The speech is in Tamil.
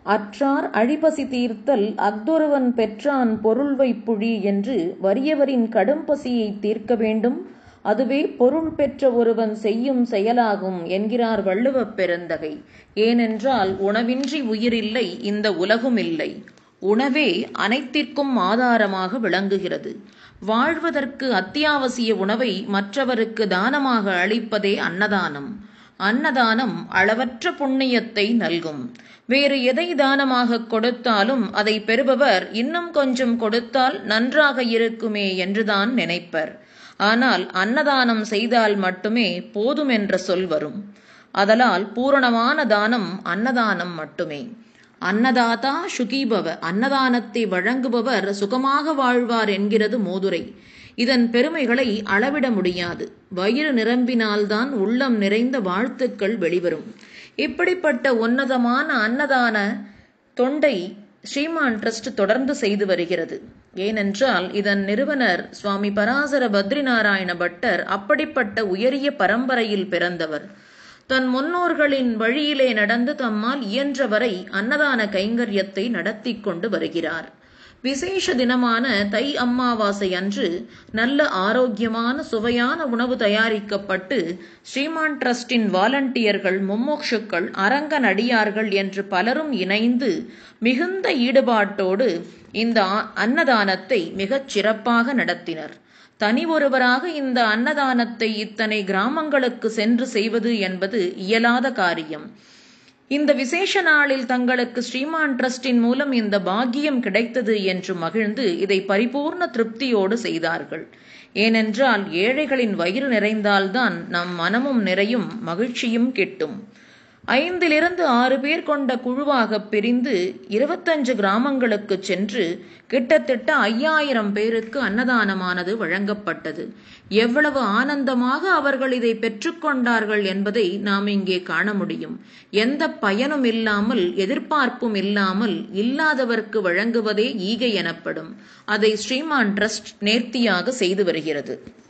அற்றார் அழிபசி தீர்த்தல் அஃதொருவன் பெற்றான் பொருள் வைப்புழி என்று வறியவரின் கடும் பசியை தீர்க்க வேண்டும் அதுவே பொருள் பெற்ற ஒருவன் செய்யும் செயலாகும் என்கிறார் வள்ளுவப் பெருந்தகை ஏனென்றால் உணவின்றி உயிரில்லை இந்த உலகும் இல்லை உணவே அனைத்திற்கும் ஆதாரமாக விளங்குகிறது வாழ்வதற்கு அத்தியாவசிய உணவை மற்றவருக்கு தானமாக அளிப்பதே அன்னதானம் அன்னதானம் அளவற்ற புண்ணியத்தை நல்கும் வேறு எதை தானமாக கொடுத்தாலும் அதை பெறுபவர் இன்னும் கொஞ்சம் கொடுத்தால் நன்றாக இருக்குமே என்றுதான் நினைப்பர் ஆனால் அன்னதானம் செய்தால் மட்டுமே போதும் என்ற சொல் வரும் அதலால் பூரணமான தானம் அன்னதானம் மட்டுமே அன்னதாதா சுகீபவ அன்னதானத்தை வழங்குபவர் சுகமாக வாழ்வார் என்கிறது மோதுரை இதன் பெருமைகளை அளவிட முடியாது வயிறு நிரம்பினால்தான் உள்ளம் நிறைந்த வாழ்த்துக்கள் வெளிவரும் இப்படிப்பட்ட உன்னதமான அன்னதான தொண்டை ஸ்ரீமான் ட்ரஸ்ட் தொடர்ந்து செய்து வருகிறது ஏனென்றால் இதன் நிறுவனர் சுவாமி பராசர பத்ரிநாராயண பட்டர் அப்படிப்பட்ட உயரிய பரம்பரையில் பிறந்தவர் தன் முன்னோர்களின் வழியிலே நடந்து தம்மால் இயன்றவரை அன்னதான கைங்கரியத்தை நடத்தி கொண்டு வருகிறார் விசேஷ தினமான தை அம்மாவாசை அன்று நல்ல ஆரோக்கியமான சுவையான உணவு தயாரிக்கப்பட்டு ஸ்ரீமான் ட்ரஸ்டின் வாலண்டியர்கள் மும்மோக்ஷுக்கள் அரங்கன் அடியார்கள் என்று பலரும் இணைந்து மிகுந்த ஈடுபாட்டோடு இந்த அன்னதானத்தை மிகச் சிறப்பாக நடத்தினர் தனி ஒருவராக இந்த அன்னதானத்தை இத்தனை கிராமங்களுக்கு சென்று செய்வது என்பது இயலாத காரியம் இந்த விசேஷ நாளில் தங்களுக்கு ஸ்ரீமான் ட்ரஸ்டின் மூலம் இந்த பாக்கியம் கிடைத்தது என்று மகிழ்ந்து இதை பரிபூர்ண திருப்தியோடு செய்தார்கள் ஏனென்றால் ஏழைகளின் வயிறு நிறைந்தால்தான் நம் மனமும் நிறையும் மகிழ்ச்சியும் கிட்டும் ஐந்திலிருந்து ஆறு பேர் கொண்ட குழுவாக பிரிந்து இருபத்தஞ்சு கிராமங்களுக்கு சென்று கிட்டத்தட்ட ஐயாயிரம் பேருக்கு அன்னதானமானது வழங்கப்பட்டது எவ்வளவு ஆனந்தமாக அவர்கள் இதை பெற்றுக்கொண்டார்கள் என்பதை நாம் இங்கே காண முடியும் எந்த பயனும் இல்லாமல் எதிர்பார்ப்பும் இல்லாமல் இல்லாதவர்க்கு வழங்குவதே ஈகை எனப்படும் அதை ஸ்ரீமான் ட்ரஸ்ட் நேர்த்தியாக செய்து வருகிறது